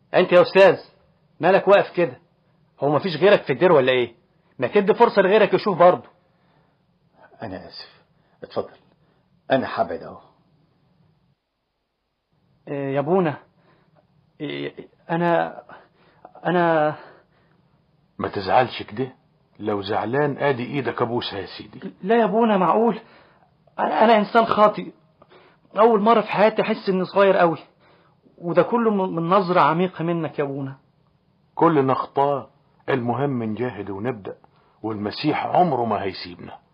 انت يا استاذ مالك واقف كده هو مفيش غيرك في الدير ولا ايه ما تدي فرصه لغيرك يشوف برضه انا اسف اتفضل انا هبعد اهو إيه يا ابونا إيه انا انا ما تزعلش كده لو زعلان ادي ايدك ابوسها يا سيدي لا يا ابونا معقول انا انا انسان خاطئ اول مره في حياتي احس اني صغير قوي وده كله من من نظره عميقه منك يا ابونا كلنا خطاه المهم نجاهد ونبدأ والمسيح عمره ما هيسيبنا